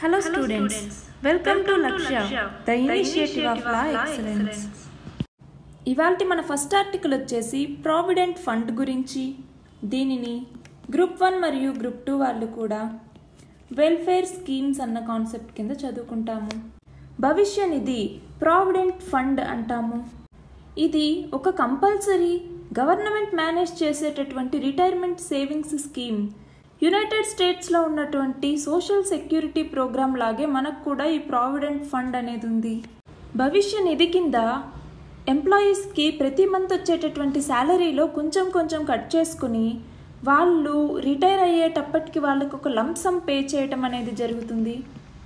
Hello students, welcome to Lakshya, the initiative of law excellence. ఇవాల్టి మన first article వచ్చేసి provident fund గురించి దీనిని గ్రూప్ వన్ మరియు గ్రూప్ టూ వాళ్ళు కూడా వెల్ఫేర్ స్కీమ్స్ అన్న కాన్సెప్ట్ కింద చదువుకుంటాము భవిష్య నిధి ప్రావిడెంట్ ఫండ్ అంటాము ఇది ఒక కంపల్సరీ గవర్నమెంట్ మేనేజ్ చేసేటటువంటి రిటైర్మెంట్ సేవింగ్స్ స్కీమ్ యునైటెడ్ స్టేట్స్లో ఉన్నటువంటి సోషల్ సెక్యూరిటీ ప్రోగ్రామ్ లాగే మనకు కూడా ఈ ప్రావిడెంట్ ఫండ్ అనేది ఉంది భవిష్య నిధి కింద ఎంప్లాయీస్కి ప్రతి మంత్ వచ్చేటటువంటి శాలరీలో కొంచెం కొంచెం కట్ చేసుకుని వాళ్ళు రిటైర్ అయ్యేటప్పటికి వాళ్ళకు ఒక లంసమ్ పే చేయటం అనేది జరుగుతుంది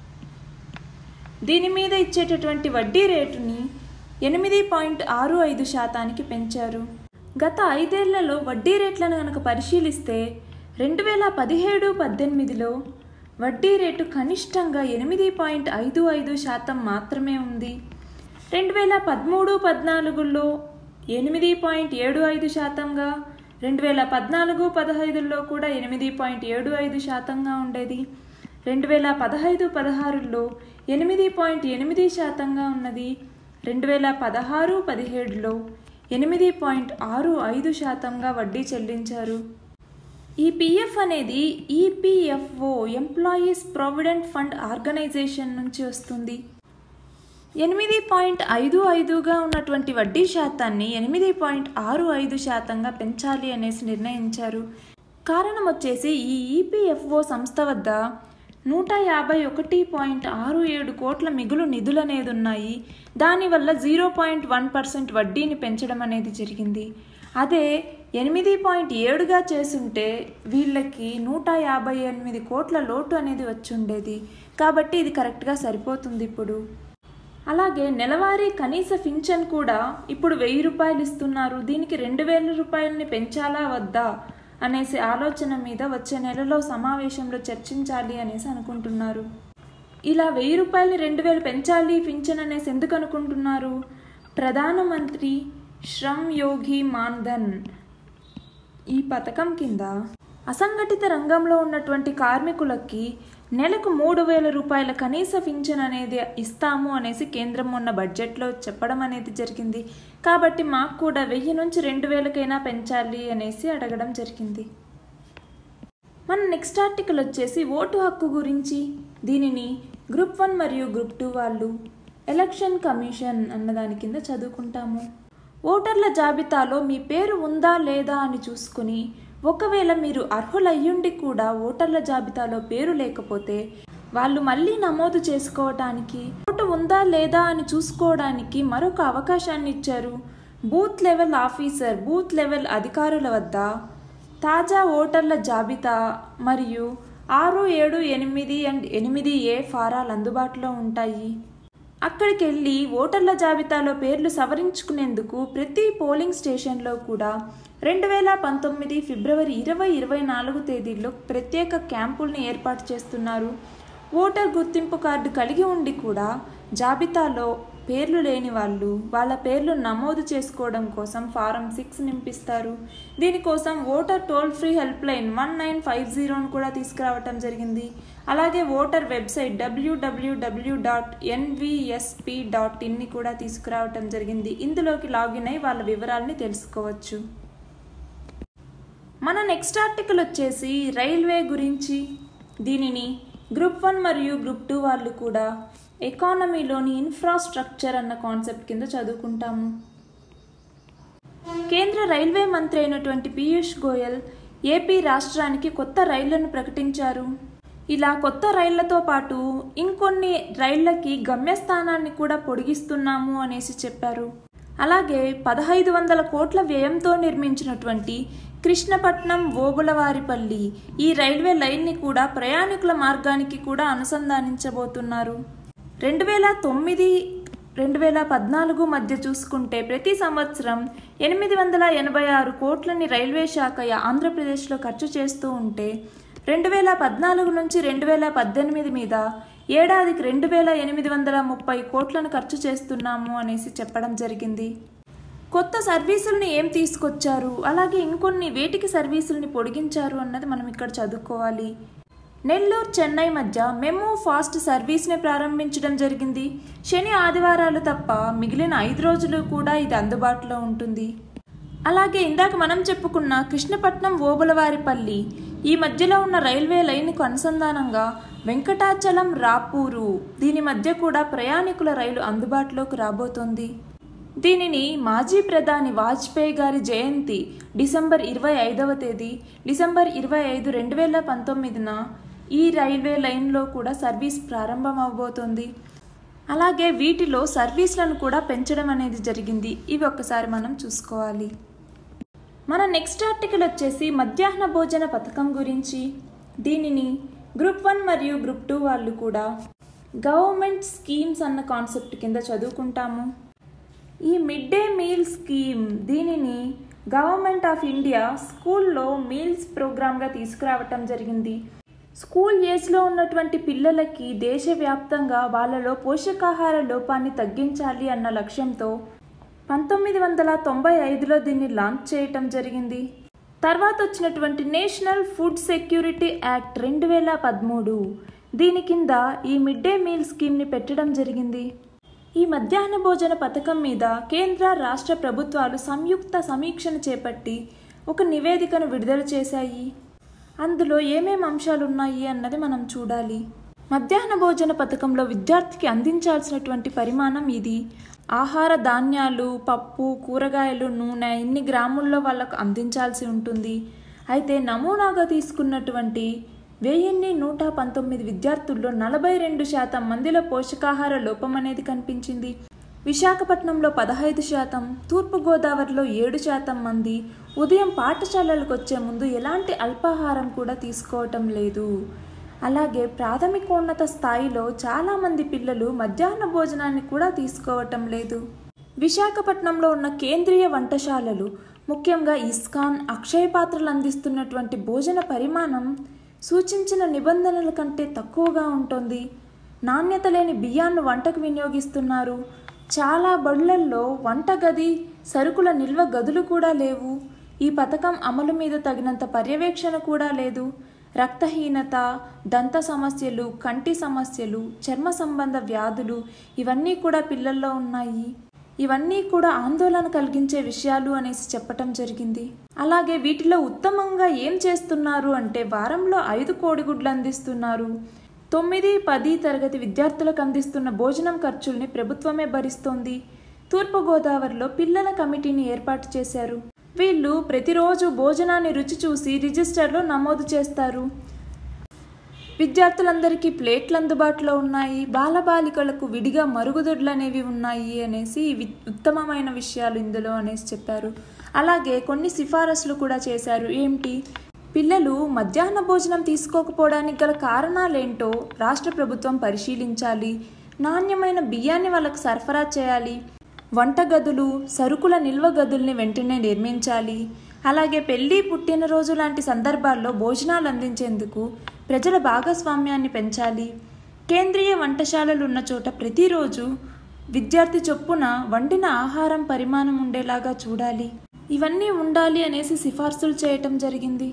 దీని మీద ఇచ్చేటటువంటి వడ్డీ రేటుని ఎనిమిది పాయింట్ ఆరు ఐదు శాతానికి పెంచారు గత ఐదేళ్లలో వడ్డీ రేట్లను కనుక పరిశీలిస్తే రెండు వేల పదిహేడు పద్దెనిమిదిలో వడ్డీ రేటు కనిష్టంగా ఎనిమిది పాయింట్ ఐదు ఐదు శాతం మాత్రమే ఉంది రెండు వేల పదమూడు పద్నాలుగులో ఎనిమిది పాయింట్ ఏడు ఐదు శాతంగా రెండు వేల పద్నాలుగు పదహైదులో కూడా ఎనిమిది పాయింట్ ఏడు ఐదు శాతంగా ఉండేది రెండు వేల పదహైదు పదహారులో ఎనిమిది పాయింట్ ఎనిమిది శాతంగా ఉన్నది రెండు వేల పదహారు పదిహేడులో ఎనిమిది పాయింట్ ఆరు ఐదు శాతంగా వడ్డీ చెల్లించారు ఈ పిఎఫ్ అనేది EPFO employees provident fund organisation నుంచి వస్తుంది ఎనిమిది పాయింట్ ఐదు ఐదుగా ఉన్నటువంటి వడ్డీ శాతాన్ని ఎనిమిది పాయింట్ ఆరు ఐదు శాతంగా పెంచాలి అనేసి నిర్ణయించారు కారణం వచ్చేసి ఈ ఈపీఎఫ్ఓ సంస్థ వద్ద నూట యాభై ఒకటి పాయింట్ ఆరు ఏడు కోట్ల మిగులు నిధులు అనేది ఉన్నాయి దానివల్ల జీరో పాయింట్ వన్ పర్సెంట్ వడ్డీని పెంచడం అనేది జరిగింది అదే ఎనిమిది పాయింట్ ఏడుగా చేసుంటే వీళ్ళకి నూట యాభై ఎనిమిది కోట్ల లోటు అనేది వచ్చి ఉండేది కాబట్టి ఇది కరెక్ట్గా సరిపోతుంది ఇప్పుడు అలాగే నెలవారీ కనీస పింఛన్ కూడా ఇప్పుడు వెయ్యి రూపాయలు ఇస్తున్నారు దీనికి రెండు వేల రూపాయలని పెంచాలా వద్దా అనేసి ఆలోచన మీద వచ్చే నెలలో సమావేశంలో చర్చించాలి అనేసి అనుకుంటున్నారు ఇలా వెయ్యి రూపాయలని రెండు వేలు పెంచాలి పింఛన్ అనేసి ఎందుకు అనుకుంటున్నారు ప్రధానమంత్రి శ్రమ్ యోగి మాన్ధన్ ఈ పథకం కింద అసంఘటిత రంగంలో ఉన్నటువంటి కార్మికులకి నెలకు మూడు వేల రూపాయల కనీస పింఛన్ అనేది ఇస్తాము అనేసి కేంద్రం మొన్న బడ్జెట్లో చెప్పడం అనేది జరిగింది కాబట్టి మాకు కూడా వెయ్యి నుంచి రెండు వేలకైనా పెంచాలి అనేసి అడగడం జరిగింది మన నెక్స్ట్ ఆర్టికల్ వచ్చేసి ఓటు హక్కు గురించి దీనిని గ్రూప్ వన్ మరియు గ్రూప్ టూ వాళ్ళు ఎలక్షన్ కమిషన్ అన్న దాని కింద చదువుకుంటాము ఓటర్ల జాబితాలో మీ పేరు ఉందా లేదా అని చూసుకుని ఒకవేళ మీరు అర్హులయ్యుండి కూడా ఓటర్ల జాబితాలో పేరు లేకపోతే వాళ్ళు మళ్ళీ నమోదు చేసుకోవటానికి ఓటు ఉందా లేదా అని చూసుకోవడానికి మరొక అవకాశాన్ని ఇచ్చారు booth level officer booth level అధికారుల వద్ద తాజా ఓటర్ల జాబితా మరియు ఆరు ఏడు ఎనిమిది అండ్ ఎనిమిది ఏ ఫారాలు అందుబాటులో ఉంటాయి అక్కడికి వెళ్ళి ఓటర్ల జాబితాలో పేర్లు సవరించుకునేందుకు ప్రతి పోలింగ్ స్టేషన్లో కూడా రెండు వేల పంతొమ్మిది ఫిబ్రవరి ఇరవై ఇరవై నాలుగు తేదీల్లో ప్రత్యేక క్యాంపుల్ని ఏర్పాటు చేస్తున్నారు ఓటర్ గుర్తింపు కార్డు కలిగి ఉండి కూడా జాబితాలో పేర్లు లేని వాళ్ళు వాళ్ళ పేర్లు నమోదు చేసుకోవడం కోసం ఫారం సిక్స్ నింపిస్తారు దీనికోసం voter toll free helpline one nine five జీరోను కూడా తీసుకురావటం జరిగింది అలాగే voter website WWW dot NVSP dot ఇన్ని కూడా తీసుకురావటం జరిగింది ఇందులోకి లాగిన్ అయి వాళ్ళ వివరాలని తెలుసుకోవచ్చు మన నెక్స్ట్ ఆర్టికల్ వచ్చేసి రైల్వే గురించి దీనిని గ్రూప్ వన్ మరియు గ్రూప్ టూ వాళ్ళు కూడా ఎకానమీలోని ఇన్ఫ్రాస్ట్రక్చర్ అన్న కాన్సెప్ట్ కింద చదువుకుంటాము కేంద్ర రైల్వే మంత్రి అయినటువంటి పీయూష్ గోయల్ ఏపీ రాష్ట్రానికి కొత్త రైళ్లను ప్రకటించారు ఇలా కొత్త రైళ్లతో పాటు ఇంకొన్ని రైళ్లకి గమ్యస్థానాన్ని కూడా పొడిగిస్తున్నాము అనేసి చెప్పారు అలాగే పదహైదు వందల కోట్ల వ్యయంతో నిర్మించినటువంటి కృష్ణపట్నం ఓబులవారిపల్లి ఈ రైల్వే లైన్ని కూడా ప్రయాణికుల మార్గానికి కూడా అనుసంధానించబోతున్నారు రెండు వేల తొమ్మిది రెండు వేల పద్నాలుగు మధ్య చూసుకుంటే ప్రతి సంవత్సరం ఎనిమిది వందల ఎనభై ఆరు కోట్లని రైల్వే శాఖ ఆంధ్రప్రదేశ్లో ఖర్చు చేస్తూ ఉంటే రెండు వేల పద్నాలుగు నుంచి రెండు వేల పద్దెనిమిది మీద ఏడాదికి రెండు వేల ఎనిమిది వందల ముప్పై కోట్లను ఖర్చు చేస్తున్నాము అనేసి చెప్పడం జరిగింది కొత్త సర్వీసుల్ని ఏం తీసుకొచ్చారు అలాగే ఇంకొన్ని వేటికి సర్వీసుల్ని పొడిగించారు అన్నది మనం ఇక్కడ చదువుకోవాలి నెల్లూరు చెన్నై మధ్య మెమో ఫాస్ట్ సర్వీస్ని ప్రారంభించడం జరిగింది శని ఆదివారాలు తప్ప మిగిలిన ఐదు రోజులు కూడా ఇది అందుబాటులో ఉంటుంది అలాగే ఇందాక మనం చెప్పుకున్న కృష్ణపట్నం ఓబులవారిపల్లి ఈ మధ్యలో ఉన్న రైల్వే లైన్కు అనుసంధానంగా వెంకటాచలం రాపూరు దీని మధ్య కూడా ప్రయాణికుల రైలు అందుబాటులోకి రాబోతోంది దీనిని మాజీ ప్రధాని వాజ్పేయి గారి జయంతి డిసెంబర్ ఇరవై ఐదవ తేదీ డిసెంబర్ ఇరవై ఐదు రెండు వేల పంతొమ్మిదిన ఈ రైల్వే లైన్లో కూడా సర్వీస్ ప్రారంభం అవబోతోంది అలాగే వీటిలో సర్వీస్లను కూడా పెంచడం అనేది జరిగింది ఇవి ఒక్కసారి మనం చూసుకోవాలి మన నెక్స్ట్ ఆర్టికల్ వచ్చేసి మధ్యాహ్న భోజన పథకం గురించి దీనిని గ్రూప్ వన్ మరియు గ్రూప్ టూ వాళ్ళు కూడా గవర్నమెంట్ స్కీమ్స్ అన్న కాన్సెప్ట్ కింద చదువుకుంటాము ఈ మిడ్ డే మీల్ స్కీమ్ దీనిని గవర్నమెంట్ ఆఫ్ ఇండియా స్కూల్లో మీల్స్ ప్రోగ్రామ్గా తీసుకురావటం జరిగింది స్కూల్ ఏజ్లో ఉన్నటువంటి పిల్లలకి దేశవ్యాప్తంగా వాళ్ళలో పోషకాహార లోపాన్ని తగ్గించాలి అన్న లక్ష్యంతో పంతొమ్మిది వందల తొంభై ఐదులో దీన్ని లాంచ్ చేయటం జరిగింది తర్వాత వచ్చినటువంటి నేషనల్ ఫుడ్ సెక్యూరిటీ యాక్ట్ రెండు వేల పదమూడు దీని కింద ఈ మిడ్ డే మీల్ స్కీమ్ని పెట్టడం జరిగింది ఈ మధ్యాహ్న భోజన పథకం మీద కేంద్ర రాష్ట్ర ప్రభుత్వాలు సంయుక్త సమీక్షను చేపట్టి ఒక నివేదికను విడుదల చేశాయి అందులో ఏమేం అంశాలు ఉన్నాయి అన్నది మనం చూడాలి మధ్యాహ్న భోజన పథకంలో విద్యార్థికి అందించాల్సినటువంటి పరిమాణం ఇది ఆహార ధాన్యాలు పప్పు కూరగాయలు నూనె ఇన్ని గ్రాముల్లో వాళ్ళకు అందించాల్సి ఉంటుంది అయితే నమూనాగా తీసుకున్నటువంటి వెయ్యిన్ని నూట పంతొమ్మిది విద్యార్థుల్లో నలభై రెండు శాతం మందిలో పోషకాహార లోపం అనేది కనిపించింది విశాఖపట్నంలో పదహైదు శాతం తూర్పుగోదావరిలో ఏడు శాతం మంది ఉదయం పాఠశాలలకు వచ్చే ముందు ఎలాంటి అల్పాహారం కూడా తీసుకోవటం లేదు అలాగే ప్రాథమికోన్నత స్థాయిలో చాలామంది పిల్లలు మధ్యాహ్న భోజనాన్ని కూడా తీసుకోవటం లేదు విశాఖపట్నంలో ఉన్న కేంద్రీయ వంటశాలలు ముఖ్యంగా ఇస్కాన్ అక్షయ పాత్రలు అందిస్తున్నటువంటి భోజన పరిమాణం సూచించిన నిబంధనల కంటే తక్కువగా ఉంటుంది నాణ్యత లేని బియ్యాన్ని వంటకు వినియోగిస్తున్నారు చాలా బడులల్లో వంటగది సరుకుల నిల్వ గదులు కూడా లేవు ఈ పథకం అమలు మీద తగినంత పర్యవేక్షణ కూడా లేదు రక్తహీనత దంత సమస్యలు కంటి సమస్యలు చర్మ సంబంధ వ్యాధులు ఇవన్నీ కూడా పిల్లల్లో ఉన్నాయి ఇవన్నీ కూడా ఆందోళన కలిగించే విషయాలు అనేసి చెప్పటం జరిగింది అలాగే వీటిలో ఉత్తమంగా ఏం చేస్తున్నారు అంటే వారంలో ఐదు కోడిగుడ్లు అందిస్తున్నారు తొమ్మిది పది తరగతి విద్యార్థులకు అందిస్తున్న భోజనం ఖర్చుల్ని ప్రభుత్వమే భరిస్తోంది తూర్పుగోదావరిలో పిల్లల కమిటీని ఏర్పాటు చేశారు వీళ్ళు ప్రతిరోజు భోజనాన్ని రుచి చూసి రిజిస్టర్లో నమోదు చేస్తారు విద్యార్థులందరికీ ప్లేట్లు అందుబాటులో ఉన్నాయి బాలబాలికలకు విడిగా మరుగుదొడ్లు అనేవి ఉన్నాయి అనేసి ఇవి ఉత్తమమైన విషయాలు ఇందులో అనేసి చెప్పారు అలాగే కొన్ని సిఫారసులు కూడా చేశారు ఏమిటి పిల్లలు మధ్యాహ్న భోజనం తీసుకోకపోవడానికి గల కారణాలేంటో రాష్ట్ర ప్రభుత్వం పరిశీలించాలి నాణ్యమైన బియ్యాన్ని వాళ్ళకు సరఫరా చేయాలి వంటగదులు సరుకుల నిల్వ గదుల్ని వెంటనే నిర్మించాలి అలాగే పెళ్లి పుట్టినరోజు లాంటి సందర్భాల్లో భోజనాలు అందించేందుకు ప్రజల భాగస్వామ్యాన్ని పెంచాలి కేంద్రీయ వంటశాలలు ఉన్న చోట ప్రతిరోజు విద్యార్థి చొప్పున వండిన ఆహారం పరిమాణం ఉండేలాగా చూడాలి ఇవన్నీ ఉండాలి అనేసి సిఫార్సులు చేయటం జరిగింది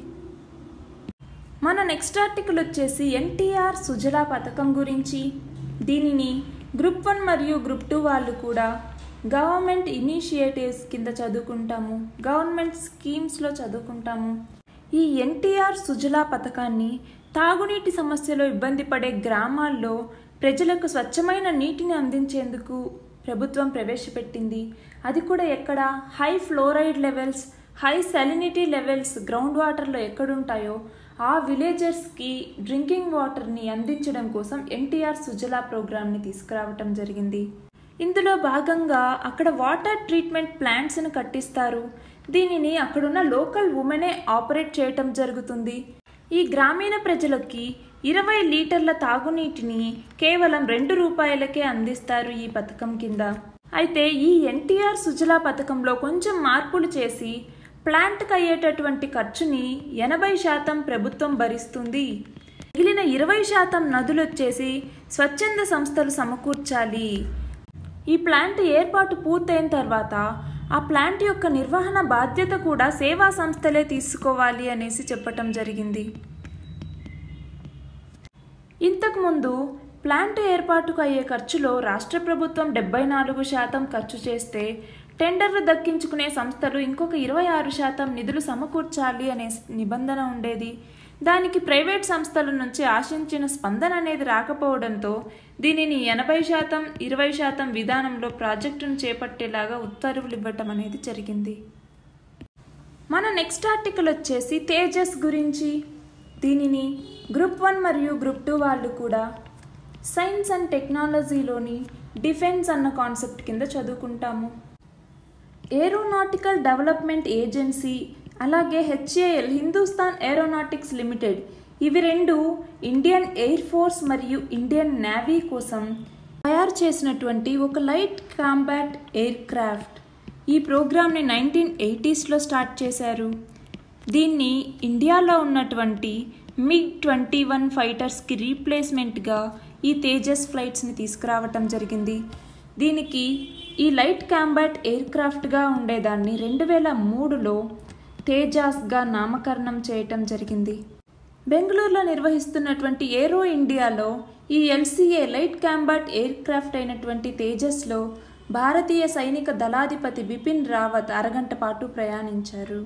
మన నెక్స్ట్ ఆర్టికల్ వచ్చేసి ఎన్టీఆర్ సుజలా పథకం గురించి దీనిని గ్రూప్ వన్ మరియు గ్రూప్ టూ వాళ్ళు కూడా గవర్నమెంట్ ఇనిషియేటివ్స్ కింద చదువుకుంటాము గవర్నమెంట్ స్కీమ్స్లో చదువుకుంటాము ఈ ఎన్టీఆర్ సుజలా పథకాన్ని తాగునీటి సమస్యలో ఇబ్బంది పడే గ్రామాల్లో ప్రజలకు స్వచ్ఛమైన నీటిని అందించేందుకు ప్రభుత్వం ప్రవేశపెట్టింది అది కూడా ఎక్కడ high fluoride levels high salinity levels ground వాటర్లో ఎక్కడుంటాయో ఆ విలేజర్స్కి డ్రింకింగ్ వాటర్ని అందించడం కోసం ఎన్టీఆర్ సుజలా ప్రోగ్రామ్ని తీసుకురావటం జరిగింది ఇందులో భాగంగా అక్కడ వాటర్ ట్రీట్మెంట్ ప్లాంట్స్ను కట్టిస్తారు దీనిని అక్కడున్న లోకల్ ఉమెనే ఆపరేట్ చేయటం జరుగుతుంది ఈ గ్రామీణ ప్రజలకి ఇరవై లీటర్ల తాగునీటిని కేవలం రెండు రూపాయలకే అందిస్తారు ఈ పథకం కింద అయితే ఈ ఎన్టీఆర్ సుజలా పథకంలో కొంచెం మార్పులు చేసి ప్లాంట్కి అయ్యేటటువంటి ఖర్చుని ఎనభై శాతం ప్రభుత్వం భరిస్తుంది మిగిలిన ఇరవై శాతం నదులు వచ్చేసి స్వచ్ఛంద సంస్థలు సమకూర్చాలి ఈ ప్లాంట్ ఏర్పాటు పూర్తయిన తర్వాత ఆ ప్లాంట్ యొక్క నిర్వహణ బాధ్యత కూడా సేవా సంస్థలే తీసుకోవాలి అనేసి చెప్పటం జరిగింది ఇంతకుముందు ప్లాంట్ ఏర్పాటుకు అయ్యే ఖర్చులో రాష్ట్ర ప్రభుత్వం డెబ్బై నాలుగు శాతం ఖర్చు చేస్తే టెండర్లు దక్కించుకునే సంస్థలు ఇంకొక ఇరవై ఆరు శాతం నిధులు సమకూర్చాలి అనే నిబంధన ఉండేది దానికి ప్రైవేట్ సంస్థల నుంచి ఆశించిన స్పందన అనేది రాకపోవడంతో దీనిని ఎనభై శాతం ఇరవై శాతం విధానంలో ప్రాజెక్టును చేపట్టేలాగా ఉత్తర్వులు ఇవ్వటం అనేది జరిగింది మన నెక్స్ట్ ఆర్టికల్ వచ్చేసి తేజస్ గురించి దీనిని గ్రూప్ వన్ మరియు గ్రూప్ టూ వాళ్ళు కూడా సైన్స్ అండ్ టెక్నాలజీలోని డిఫెన్స్ అన్న కాన్సెప్ట్ కింద చదువుకుంటాము ఏరోనాటికల్ డెవలప్మెంట్ ఏజెన్సీ అలాగే హెచ్ఏఎల్ హిందుస్థాన్ ఏరోనాటిక్స్ లిమిటెడ్ ఇవి రెండు ఇండియన్ ఎయిర్ ఫోర్స్ మరియు ఇండియన్ నేవీ కోసం తయారు చేసినటువంటి ఒక లైట్ కాంబాట్ ఎయిర్ క్రాఫ్ట్ ఈ ప్రోగ్రామ్ని నైన్టీన్ ఎయిటీస్లో స్టార్ట్ చేశారు దీన్ని ఇండియాలో ఉన్నటువంటి మిగ్ ట్వంటీ వన్ ఫైటర్స్కి రీప్లేస్మెంట్గా ఈ తేజస్ ఫ్లైట్స్ని తీసుకురావటం జరిగింది దీనికి ఈ లైట్ కాంబాట్ ఎయిర్ క్రాఫ్ట్గా ఉండేదాన్ని రెండు వేల మూడులో తేజాస్గా నామకరణం చేయటం జరిగింది బెంగళూరులో నిర్వహిస్తున్నటువంటి ఏరో ఇండియాలో ఈ LCA light combat aircraft అయినటువంటి తేజస్లో భారతీయ సైనిక దళాధిపతి బిపిన్ రావత్ అరగంట పాటు ప్రయాణించారు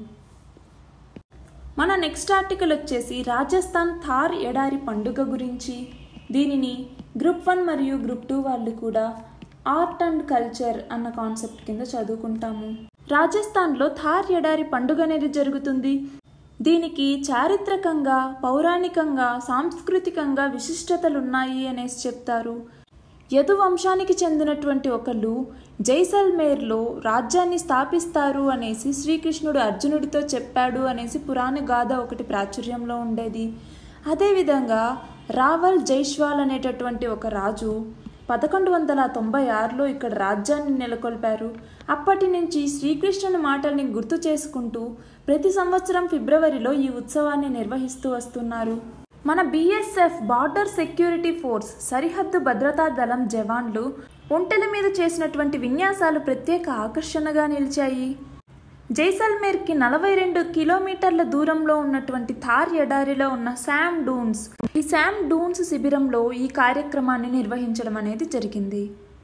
మన నెక్స్ట్ ఆర్టికల్ వచ్చేసి రాజస్థాన్ థార్ ఎడారి పండుగ గురించి దీనిని గ్రూప్ వన్ మరియు గ్రూప్ టూ వాళ్ళు కూడా ఆర్ట్ అండ్ కల్చర్ అన్న కాన్సెప్ట్ కింద చదువుకుంటాము రాజస్థాన్లో థార్ ఎడారి పండుగ అనేది జరుగుతుంది దీనికి చారిత్రకంగా పౌరాణికంగా సాంస్కృతికంగా విశిష్టతలున్నాయి అనేసి చెప్తారు యదు వంశానికి చెందినటువంటి ఒకళ్ళు జైసల్మేర్లో రాజ్యాన్ని స్థాపిస్తారు అనేసి శ్రీకృష్ణుడు అర్జునుడితో చెప్పాడు అనేసి పురాణ గాథ ఒకటి ప్రాచుర్యంలో ఉండేది అదేవిధంగా రావల్ జైష్వాల్ అనేటటువంటి ఒక రాజు పదకొండు వందల తొంభై ఆరులో ఇక్కడ రాజ్యాన్ని నెలకొల్పారు అప్పటి నుంచి శ్రీకృష్ణుని మాటల్ని గుర్తు చేసుకుంటూ ప్రతి సంవత్సరం ఫిబ్రవరిలో ఈ ఉత్సవాన్ని నిర్వహిస్తూ వస్తున్నారు మన బీఎస్ఎఫ్ బార్డర్ సెక్యూరిటీ ఫోర్స్ సరిహద్దు భద్రతా దళం జవాన్లు ఒంటెల మీద చేసినటువంటి విన్యాసాలు ప్రత్యేక ఆకర్షణగా నిలిచాయి జైసల్మేర్కి నలభై రెండు కిలోమీటర్ల దూరంలో ఉన్నటువంటి థార్ ఎడారిలో ఉన్న శామ్ డూన్స్ ఈ శామ్ డూన్స్ శిబిరంలో ఈ కార్యక్రమాన్ని నిర్వహించడం అనేది జరిగింది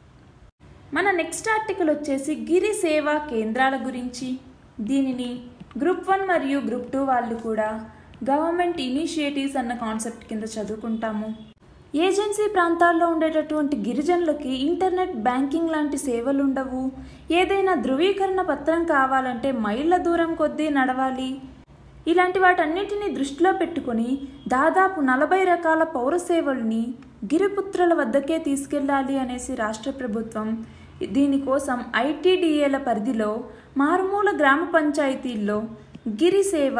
మన నెక్స్ట్ ఆర్టికల్ వచ్చేసి గిరి సేవా కేంద్రాల గురించి దీనిని గ్రూప్ వన్ మరియు గ్రూప్ టూ వాళ్ళు కూడా గవర్నమెంట్ ఇనిషియేటివ్స్ అన్న కాన్సెప్ట్ కింద చదువుకుంటాము ఏజెన్సీ ప్రాంతాల్లో ఉండేటటువంటి గిరిజనులకి ఇంటర్నెట్ బ్యాంకింగ్ లాంటి సేవలు ఉండవు ఏదైనా ధృవీకరణ పత్రం కావాలంటే మైళ్ళ దూరం కొద్దీ నడవాలి ఇలాంటి వాటన్నిటిని దృష్టిలో పెట్టుకొని దాదాపు నలభై రకాల పౌర సేవల్ని గిరిపుత్రుల వద్దకే తీసుకెళ్ళాలి అనేసి రాష్ట్ర ప్రభుత్వం దీనికోసం ఐటీడీఏల పరిధిలో మారుమూల గ్రామ పంచాయతీల్లో గిరి సేవ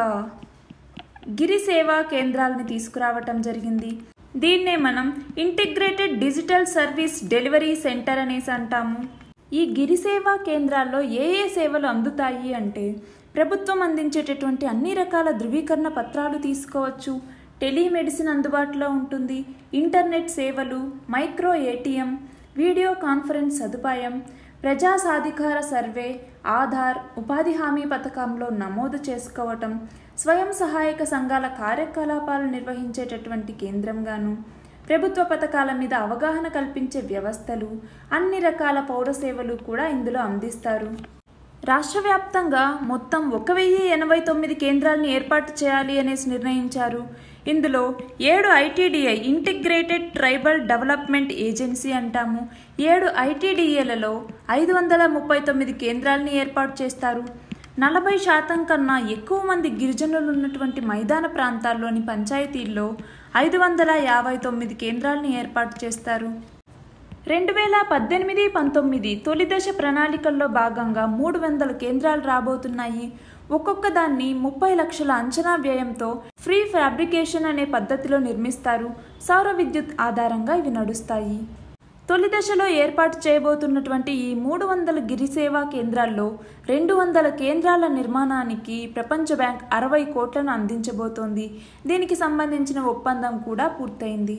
గిరి సేవా కేంద్రాలని తీసుకురావటం జరిగింది దీన్నే మనం integrated digital service delivery centre అనేసి అంటాము ఈ గిరి సేవా కేంద్రాల్లో ఏ ఏ సేవలు అందుతాయి అంటే ప్రభుత్వం అందించేటటువంటి అన్ని రకాల ధృవీకరణ పత్రాలు తీసుకోవచ్చు టెలిమెడిసిన్ అందుబాటులో ఉంటుంది ఇంటర్నెట్ సేవలు మైక్రో ఏటీఎం వీడియో కాన్ఫరెన్స్ సదుపాయం ప్రజా సాధికార సర్వే ఆధార్ ఉపాధి హామీ పథకంలో నమోదు చేసుకోవటం స్వయం సహాయక సంఘాల కార్యకలాపాలు నిర్వహించేటటువంటి కేంద్రంగాను ప్రభుత్వ పథకాల మీద అవగాహన కల్పించే వ్యవస్థలు అన్ని రకాల పౌర సేవలు కూడా ఇందులో అందిస్తారు రాష్ట్ర వ్యాప్తంగా మొత్తం ఒక వెయ్యి ఎనభై తొమ్మిది కేంద్రాలను ఏర్పాటు చేయాలి అనేసి నిర్ణయించారు ఇందులో ఏడు ITDI integrated tribal development agency అంటాము ఏడు ఐటీడీఏలలో ఐదు వందల ముప్పై తొమ్మిది కేంద్రాలని ఏర్పాటు చేస్తారు నలభై శాతం కన్నా ఎక్కువ మంది గిరిజనులు ఉన్నటువంటి మైదాన ప్రాంతాల్లోని పంచాయతీల్లో ఐదు వందల యాభై తొమ్మిది కేంద్రాలని ఏర్పాటు చేస్తారు రెండు వేల పద్దెనిమిది పంతొమ్మిది తొలి దశ ప్రణాళికల్లో భాగంగా మూడు వందల కేంద్రాలు రాబోతున్నాయి ఒక్కొక్క దాన్ని ముప్పై లక్షల అంచనా వ్యయంతో ఫ్రీ ఫ్యాబ్రికేషన్ అనే పద్ధతిలో నిర్మిస్తారు సౌర విద్యుత్ ఆధారంగా ఇవి నడుస్తాయి తొలి దశలో ఏర్పాటు చేయబోతున్నటువంటి ఈ మూడు వందల గిరిసేవా కేంద్రాల్లో రెండు వందల కేంద్రాల నిర్మాణానికి ప్రపంచ బ్యాంక్ అరవై కోట్లను అందించబోతోంది దీనికి సంబంధించిన ఒప్పందం కూడా పూర్తయింది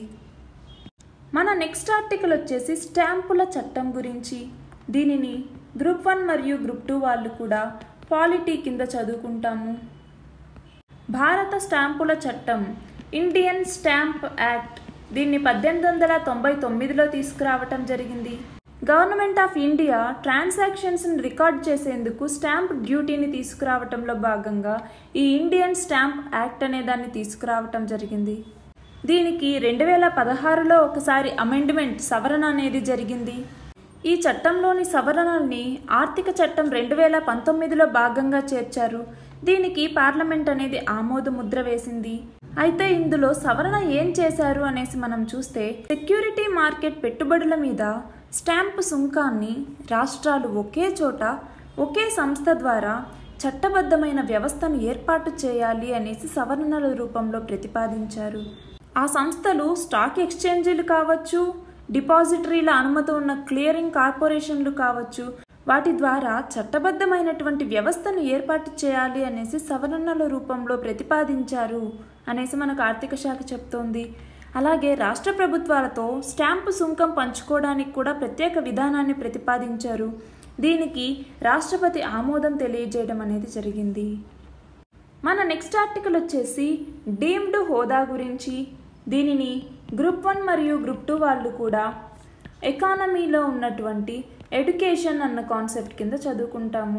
మన నెక్స్ట్ ఆర్టికల్ వచ్చేసి స్టాంపుల చట్టం గురించి దీనిని గ్రూప్ వన్ మరియు గ్రూప్ టూ వాళ్ళు కూడా పాలిటీ కింద చదువుకుంటాము భారత స్టాంపుల చట్టం ఇండియన్ స్టాంప్ యాక్ట్ దీన్ని పద్దెనిమిది వందల తొంభై తొమ్మిదిలో తీసుకురావటం జరిగింది గవర్నమెంట్ ఆఫ్ ఇండియా ట్రాన్సాక్షన్స్ని రికార్డ్ చేసేందుకు స్టాంప్ డ్యూటీని తీసుకురావటంలో భాగంగా ఈ ఇండియన్ స్టాంప్ యాక్ట్ అనే దాన్ని తీసుకురావటం జరిగింది దీనికి రెండు వేల పదహారులో ఒకసారి అమెండ్మెంట్ సవరణ అనేది జరిగింది ఈ చట్టంలోని సవరణల్ని ఆర్థిక చట్టం రెండు వేల పంతొమ్మిదిలో భాగంగా చేర్చారు దీనికి పార్లమెంట్ అనేది ఆమోద ముద్ర వేసింది అయితే ఇందులో సవరణ ఏం చేశారు అనేసి మనం చూస్తే సెక్యూరిటీ మార్కెట్ పెట్టుబడుల మీద స్టాంపు సుంకాన్ని రాష్ట్రాలు ఒకే చోట ఒకే సంస్థ ద్వారా చట్టబద్ధమైన వ్యవస్థను ఏర్పాటు చేయాలి అనేసి సవరణల రూపంలో ప్రతిపాదించారు ఆ సంస్థలు స్టాక్ ఎక్స్చేంజీలు కావచ్చు డిపాజిటరీల అనుమతి ఉన్న క్లియరింగ్ కార్పొరేషన్లు కావచ్చు వాటి ద్వారా చట్టబద్ధమైనటువంటి వ్యవస్థను ఏర్పాటు చేయాలి అనేసి సవరణల రూపంలో ప్రతిపాదించారు అనేసి మనకు ఆర్థిక శాఖ చెప్తోంది అలాగే రాష్ట్ర ప్రభుత్వాలతో స్టాంపు సుంకం పంచుకోవడానికి కూడా ప్రత్యేక విధానాన్ని ప్రతిపాదించారు దీనికి రాష్ట్రపతి ఆమోదం తెలియజేయడం అనేది జరిగింది మన నెక్స్ట్ ఆర్టికల్ వచ్చేసి డీమ్డ్ హోదా గురించి దీనిని గ్రూప్ వన్ మరియు గ్రూప్ టూ వాళ్ళు కూడా ఎకానమీలో ఉన్నటువంటి ఎడ్యుకేషన్ అన్న కాన్సెప్ట్ కింద చదువుకుంటాము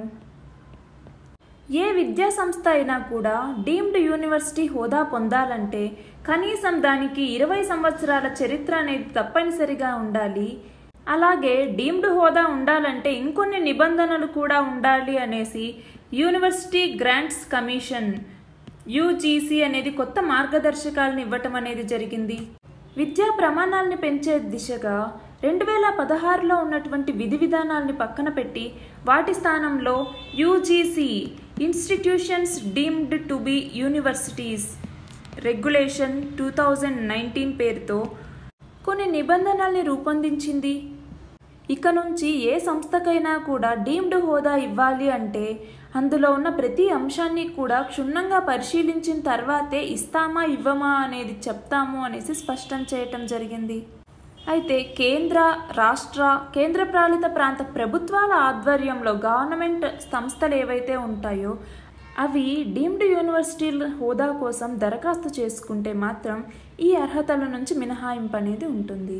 ఏ విద్యా సంస్థ అయినా కూడా డీమ్డ్ యూనివర్సిటీ హోదా పొందాలంటే కనీసం దానికి ఇరవై సంవత్సరాల చరిత్ర అనేది తప్పనిసరిగా ఉండాలి అలాగే డీమ్డ్ హోదా ఉండాలంటే ఇంకొన్ని నిబంధనలు కూడా ఉండాలి అనేసి యూనివర్సిటీ గ్రాంట్స్ కమిషన్ యూజీసీ అనేది కొత్త మార్గదర్శకాలను ఇవ్వటం అనేది జరిగింది విద్యా ప్రమాణాలని పెంచే దిశగా రెండు వేల పదహారులో ఉన్నటువంటి విధి విధానాల్ని పక్కన పెట్టి వాటి స్థానంలో UGC institutions deemed to be universities regulation two thousand nineteen పేరుతో కొన్ని నిబంధనల్ని రూపొందించింది ఇక నుంచి ఏ సంస్థకైనా కూడా డీమ్డ్ హోదా ఇవ్వాలి అంటే అందులో ఉన్న ప్రతి అంశాన్ని కూడా క్షుణ్ణంగా పరిశీలించిన తర్వాతే ఇస్తామా ఇవ్వమా అనేది చెప్తాము అనేసి స్పష్టం చేయటం జరిగింది అయితే కేంద్ర రాష్ట్ర కేంద్ర పాలిత ప్రాంత ప్రభుత్వాల ఆధ్వర్యంలో గవర్నమెంట్ సంస్థలు ఏవైతే ఉంటాయో అవి డీమ్డ్ యూనివర్సిటీల హోదా కోసం దరఖాస్తు చేసుకుంటే మాత్రం ఈ అర్హతల నుంచి మినహాయింపు అనేది ఉంటుంది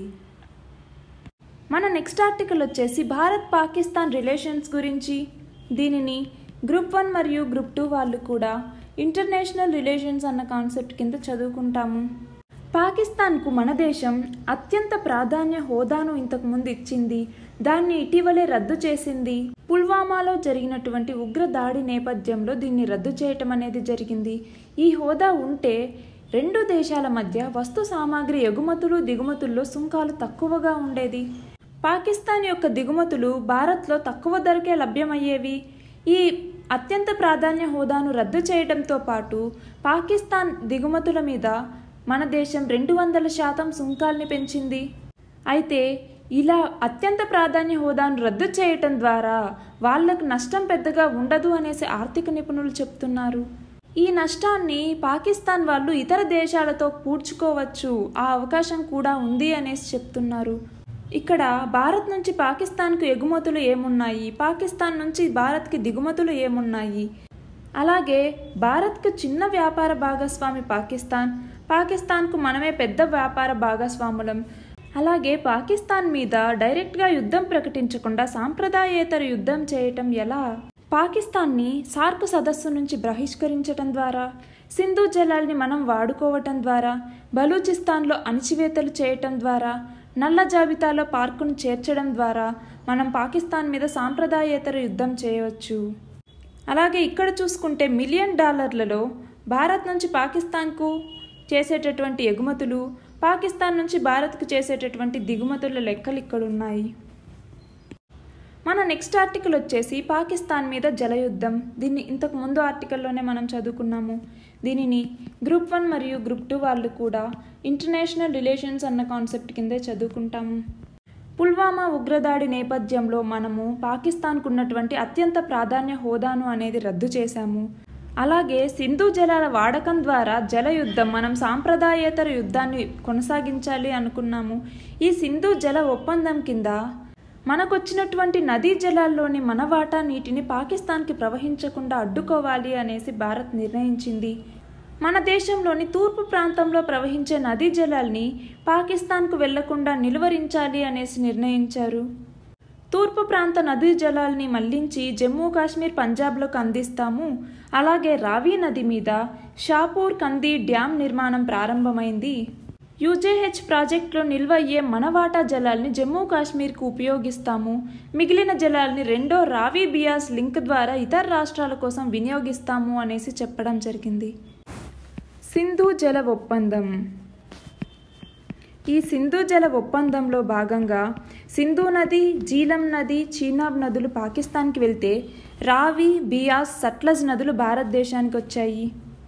మన నెక్స్ట్ ఆర్టికల్ వచ్చేసి భారత్ పాకిస్తాన్ రిలేషన్స్ గురించి దీనిని గ్రూప్ వన్ మరియు గ్రూప్ టూ వాళ్ళు కూడా ఇంటర్నేషనల్ రిలేషన్స్ అన్న కాన్సెప్ట్ కింద చదువుకుంటాము పాకిస్తాన్కు మన దేశం అత్యంత ప్రాధాన్య హోదాను ఇంతకుముందు ఇచ్చింది దాన్ని ఇటీవలే రద్దు చేసింది పుల్వామాలో జరిగినటువంటి ఉగ్ర దాడి నేపథ్యంలో దీన్ని రద్దు చేయటం అనేది జరిగింది ఈ హోదా ఉంటే రెండు దేశాల మధ్య వస్తు సామాగ్రి ఎగుమతులు దిగుమతుల్లో సుంకాలు తక్కువగా ఉండేది పాకిస్తాన్ యొక్క దిగుమతులు భారత్లో తక్కువ ధరకే లభ్యమయ్యేవి ఈ అత్యంత ప్రాధాన్య హోదాను రద్దు చేయడంతో పాటు పాకిస్తాన్ దిగుమతుల మీద మన దేశం రెండు వందల శాతం సుంకాల్ని పెంచింది అయితే ఇలా అత్యంత ప్రాధాన్య హోదాను రద్దు చేయటం ద్వారా వాళ్లకు నష్టం పెద్దగా ఉండదు అనేసి ఆర్థిక నిపుణులు చెప్తున్నారు ఈ నష్టాన్ని పాకిస్తాన్ వాళ్ళు ఇతర దేశాలతో పూడ్చుకోవచ్చు ఆ అవకాశం కూడా ఉంది అనేసి చెప్తున్నారు ఇక్కడ భారత్ నుంచి పాకిస్తాన్కు ఎగుమతులు ఏమున్నాయి పాకిస్తాన్ నుంచి భారత్కి దిగుమతులు ఏమున్నాయి అలాగే భారత్కు చిన్న వ్యాపార భాగస్వామి పాకిస్తాన్ పాకిస్తాన్కు మనమే పెద్ద వ్యాపార భాగస్వాములం అలాగే పాకిస్తాన్ మీద డైరెక్ట్గా యుద్ధం ప్రకటించకుండా సాంప్రదాయేతర యుద్ధం చేయటం ఎలా పాకిస్తాన్ని సార్క్ సదస్సు నుంచి బహిష్కరించటం ద్వారా సింధు జలాల్ని మనం వాడుకోవటం ద్వారా బలూచిస్తాన్లో అణిచివేతలు చేయటం ద్వారా నల్ల జాబితాలో పార్కును చేర్చడం ద్వారా మనం పాకిస్తాన్ మీద సాంప్రదాయేతర యుద్ధం చేయవచ్చు అలాగే ఇక్కడ చూసుకుంటే మిలియన్ డాలర్లలో భారత్ నుంచి పాకిస్తాన్కు చేసేటటువంటి ఎగుమతులు పాకిస్తాన్ నుంచి భారత్కు చేసేటటువంటి దిగుమతుల లెక్కలు ఇక్కడ ఉన్నాయి మన నెక్స్ట్ ఆర్టికల్ వచ్చేసి పాకిస్తాన్ మీద జలయుద్ధం దీన్ని ఇంతకు ముందు ఆర్టికల్లోనే మనం చదువుకున్నాము దీనిని గ్రూప్ వన్ మరియు గ్రూప్ టూ వాళ్ళు కూడా ఇంటర్నేషనల్ రిలేషన్స్ అన్న కాన్సెప్ట్ కిందే చదువుకుంటాము పుల్వామా ఉగ్రదాడి నేపథ్యంలో మనము పాకిస్తాన్కు ఉన్నటువంటి అత్యంత ప్రాధాన్య హోదాను అనేది రద్దు చేశాము అలాగే సింధు జలాల వాడకం ద్వారా జల యుద్ధం మనం సాంప్రదాయేతర యుద్ధాన్ని కొనసాగించాలి అనుకున్నాము ఈ సింధు జల ఒప్పందం కింద మనకొచ్చినటువంటి నదీ జలాల్లోని మన వాటా నీటిని పాకిస్తాన్కి ప్రవహించకుండా అడ్డుకోవాలి అనేసి భారత్ నిర్ణయించింది మన దేశంలోని తూర్పు ప్రాంతంలో ప్రవహించే నదీ జలాల్ని పాకిస్తాన్కు వెళ్లకుండా నిలువరించాలి అనేసి నిర్ణయించారు తూర్పు ప్రాంత నదీ జలాల్ని మళ్లించి జమ్మూ కాశ్మీర్ పంజాబ్లకు అందిస్తాము అలాగే రావి నది మీద షాపూర్ కంది డ్యాం నిర్మాణం ప్రారంభమైంది యూజేహెచ్ ప్రాజెక్టులో నిల్వ అయ్యే మనవాటా జలాల్ని జమ్మూ కాశ్మీర్కు ఉపయోగిస్తాము మిగిలిన జలాల్ని రెండో రావి బియాస్ లింక్ ద్వారా ఇతర రాష్ట్రాల కోసం వినియోగిస్తాము అనేసి చెప్పడం జరిగింది సింధు జల ఒప్పందం ఈ సింధు జల ఒప్పందంలో భాగంగా సింధు నది జీలం నది చీనాబ్ నదులు పాకిస్తాన్కి వెళ్తే రావి బియాస్ సట్లజ్ నదులు భారతదేశానికి వచ్చాయి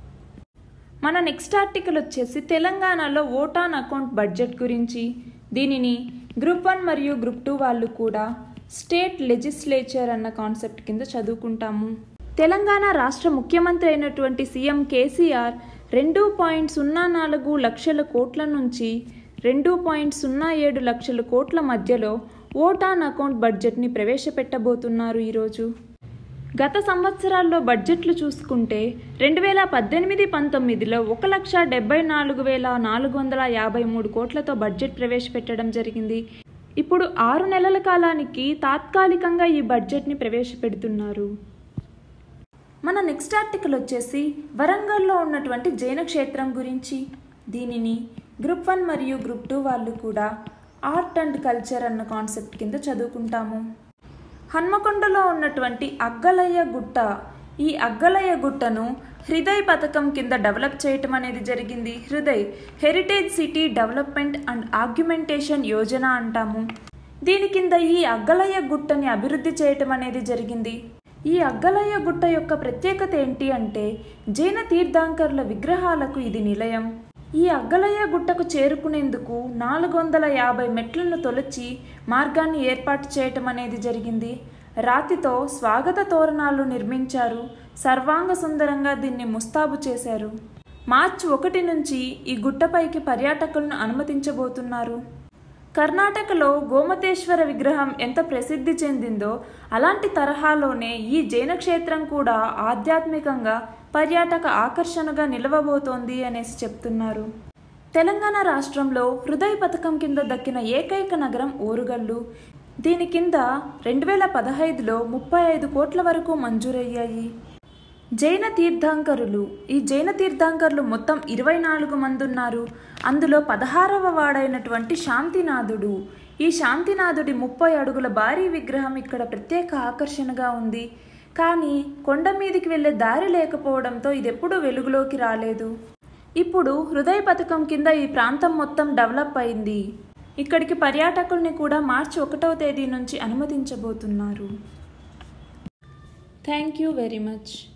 మన నెక్స్ట్ ఆర్టికల్ వచ్చేసి తెలంగాణలో ఓటాన్ అకౌంట్ బడ్జెట్ గురించి దీనిని గ్రూప్ వన్ మరియు గ్రూప్ టూ వాళ్ళు కూడా స్టేట్ లెజిస్లేచర్ అన్న కాన్సెప్ట్ కింద చదువుకుంటాము తెలంగాణ రాష్ట్ర ముఖ్యమంత్రి అయినటువంటి సీఎం కేసీఆర్ రెండు పాయింట్ సున్నా నాలుగు లక్షల కోట్ల నుంచి రెండు పాయింట్ సున్నా ఏడు లక్షల కోట్ల మధ్యలో ఓటాన్ అకౌంట్ బడ్జెట్ని ప్రవేశపెట్టబోతున్నారు ఈరోజు గత సంవత్సరాల్లో బడ్జెట్లు చూసుకుంటే రెండు వేల పద్దెనిమిది పంతొమ్మిదిలో ఒక లక్ష డెబ్బై నాలుగు వేల నాలుగు వందల యాభై మూడు కోట్లతో బడ్జెట్ ప్రవేశపెట్టడం జరిగింది ఇప్పుడు ఆరు నెలల కాలానికి తాత్కాలికంగా ఈ బడ్జెట్ని ప్రవేశపెడుతున్నారు మన నెక్స్ట్ ఆర్టికల్ వచ్చేసి వరంగల్లో ఉన్నటువంటి జైన క్షేత్రం గురించి దీనిని గ్రూప్ వన్ మరియు గ్రూప్ టూ వాళ్ళు కూడా ఆర్ట్ అండ్ కల్చర్ అన్న కాన్సెప్ట్ కింద చదువుకుంటాము హన్మకొండలో ఉన్నటువంటి అగ్గలయ్య గుట్ట ఈ అగ్గలయ్య గుట్టను హృదయ్ పథకం కింద డెవలప్ చేయటం అనేది జరిగింది Hriday heritage city development and argumentation Yojana అంటాము దీని కింద ఈ అగ్గలయ్య గుట్టని అభివృద్ధి చేయటం అనేది జరిగింది ఈ అగ్గలయ్య గుట్ట యొక్క ప్రత్యేకత ఏంటి అంటే జైన తీర్థాంకరుల విగ్రహాలకు ఇది నిలయం ఈ అగ్గలయ్య గుట్టకు చేరుకునేందుకు నాలుగు వందల యాభై మెట్లను తొలచి మార్గాన్ని ఏర్పాటు చేయటం అనేది జరిగింది రాతితో స్వాగత తోరణాలు నిర్మించారు సర్వాంగ సుందరంగా దీన్ని ముస్తాబు చేశారు మార్చి ఒకటి నుంచి ఈ గుట్టపైకి పర్యాటకులను అనుమతించబోతున్నారు కర్ణాటకలో గోమతేశ్వర విగ్రహం ఎంత ప్రసిద్ధి చెందిందో అలాంటి తరహాలోనే ఈ జైన క్షేత్రం కూడా ఆధ్యాత్మికంగా పర్యాటక ఆకర్షణగా నిలవబోతోంది అనేసి చెప్తున్నారు తెలంగాణ రాష్ట్రంలో హృదయ పథకం కింద దక్కిన ఏకైక నగరం ఓరుగల్లు దీని కింద రెండు వేల పదహైదులో ముప్పై ఐదు కోట్ల వరకు మంజూరయ్యాయి జైన తీర్థాంకరులు ఈ జైన తీర్థాంకరులు మొత్తం ఇరవై నాలుగు మంది ఉన్నారు అందులో పదహారవ వాడైనటువంటి శాంతినాథుడు ఈ శాంతినాథుడి ముప్పై అడుగుల భారీ విగ్రహం ఇక్కడ ప్రత్యేక ఆకర్షణగా ఉంది కానీ కొండ మీదికి వెళ్ళే దారి లేకపోవడంతో ఇది ఎప్పుడూ వెలుగులోకి రాలేదు ఇప్పుడు హృదయ పథకం కింద ఈ ప్రాంతం మొత్తం డెవలప్ అయింది ఇక్కడికి పర్యాటకుల్ని కూడా మార్చి ఒకటవ తేదీ నుంచి అనుమతించబోతున్నారు థ్యాంక్ యూ వెరీ మచ్